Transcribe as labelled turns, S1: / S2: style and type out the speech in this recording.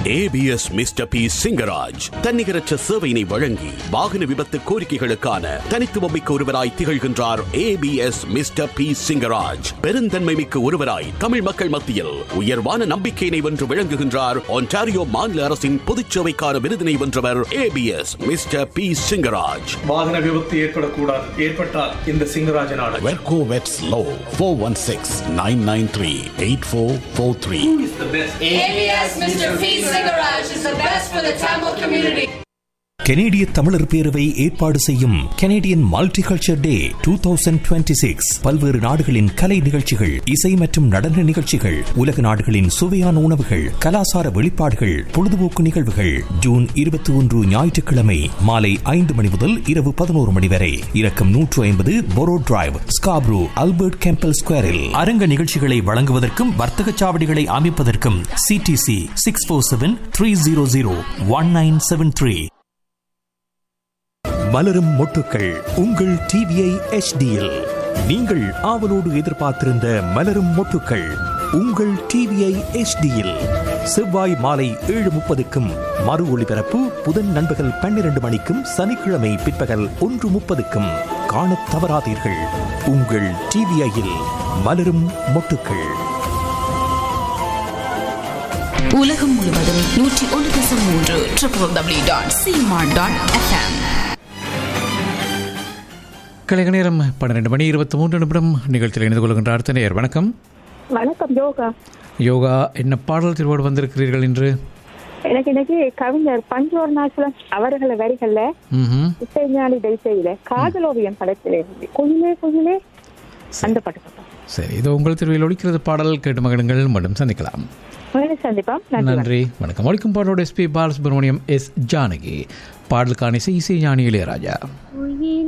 S1: ABS mister P Singaraj தன்னிகரற்ற சேவையினை வழங்கி வாகன விபத்து கோரிக்கைகளுக்கான தனித்துவமிக்க ஒருவராய் திகழ்கின்றார் ஏபிஎஸ் மிஸ்டர் பி சிங்கராஜ் பெருந்தன்மை மிக்க ஒருவராய் தமிழ் மக்கள் மத்தியில் உயர்வான நம்பிக்கையினை வென்று விளங்குகின்றார் ஒன்டாரியோ மாநில அரசின் பொதுச்சேவைக்கான விருதினை வென்றவர் ஏபிஎஸ் மிஸ்டர் பி சிங்கராஜ்
S2: வாகன விபத்து ஏற்படக்கூடாது ஏற்பட்டால் இந்த சிங்கராஜ நாடு
S1: வெர்கோ வெட்ஸ் லோ four one six nine nine three eight four four three
S3: ABS Mr. P. Singaraj is the best for the Tamil community.
S4: கெனேடிய தமிழர் பேரவை ஏற்பாடு செய்யும் Canadian multiculture day two thousand twenty six பல்வேறு நாடுகளின் கலை நிகழ்ச்சிகள் இசை மற்றும் நடன நிகழ்ச்சிகள் உலக நாடுகளின் சுவையான உணவுகள் கலாசார வெளிப்பாடுகள் பொழுதுபோக்கு நிகழ்வுகள் ஜூன் இருபத்தி ஒன்று ஞாயிற்றுக்கிழமை மாலை ஐந்து மணி முதல் இரவு பதினோரு மணி வரை இறக்கம் நூற்று ஐம்பது Borough Drive Scarborough Albert Campbell ஸ்கொயரில் அரங்க நிகழ்ச்சிகளை வழங்குவதற்கும் வர்த்தக சாவடிகளை அமைப்பதற்கும் CTC six four seven three zero zero one nine seven three மலரும் மொட்டுக்கள் உங்கள் டிவிஐ எச்டியில் நீங்கள் ஆவலோடு எதிர்பார்த்திருந்த மலரும் மொட்டுக்கள் உங்கள் டிவிஐ எச்டியில் செவ்வாய் மாலை ஏழு முப்பதுக்கும் மறு ஒளிபரப்பு புதன் நண்பகல் பன்னிரண்டு மணிக்கும் சனிக்கிழமை பிற்பகல் ஒன்று முப்பதுக்கும் காணத் தவறாதீர்கள் உங்கள் டிவிஐயில் மலரும் மொட்டுக்கள்
S5: உலகம் முழுவதும் நூற்றி ஒன்று தசம் மூன்று triple W dot smart dot FM
S6: கலைக நேரம் பன்னிரெண்டு மணி இருபத்தி மூன்று நிமிடம் நிகழ்ச்சியில் இணைந்து கொள்கின்ற அடுத்த நேர் வணக்கம்
S7: வணக்கம் யோகா
S6: யோகா என்ன பாடல் திருவோடு வந்திருக்கிறீர்கள் என்று
S7: எனக்கு இன்னைக்கு கவிஞர் பஞ்சோர்ணாச்சலம் அவர்களை வரிகள்ல
S6: ம்ஹும்.
S7: இசைஞானி தைசையில காதலோவியம் படத்திலே இருந்து குயிலே குயிலே அந்த பாட்டு பார்த்தோம்
S6: சரி இது உங்கள் திருவியில் ஒழிக்கிறது பாடல் கேட்டு மகிழுங்கள் மீண்டும் சந்திக்கலாம்
S7: உங்களை சந்திப்போம் நன்றி
S6: நன்றி வணக்கம் ஒழிக்கும் பாடலோட எஸ்பி பாலசுப்ரமணியம் எஸ் ஜானகி பாடலுக்கான இசை இசை ஞானி இளையராஜா